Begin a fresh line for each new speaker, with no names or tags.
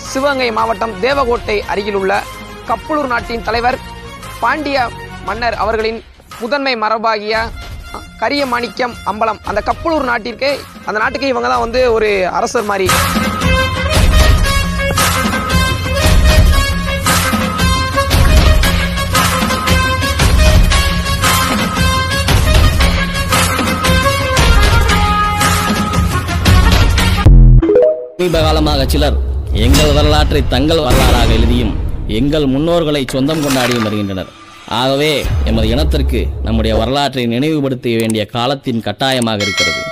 சிவகங்கை மாவட்டம் தேவகோட்டை அருகிலுள்ள கப்புளூர் நாட்டின் தலைவர் பாண்டிய மன்னர் அவர்களின் முதன்மை மரபாகிய கரிய மாணிக்கம் அம்பலம் அந்த கப்புளூர் நாட்டிற்கு அந்த நாட்டுக்கு இவங்க தான் வந்து ஒரு அரசர் மாதிரி
சமீப காலமாக சிலர் எங்கள் வரலாற்றை தங்கள் வரலாறாக எழுதியும் எங்கள் முன்னோர்களை சொந்தம் கொண்டாடியும் வருகின்றனர் ஆகவே எமது இனத்திற்கு நம்முடைய வரலாற்றை நினைவுபடுத்த வேண்டிய காலத்தின் கட்டாயமாக இருக்கிறது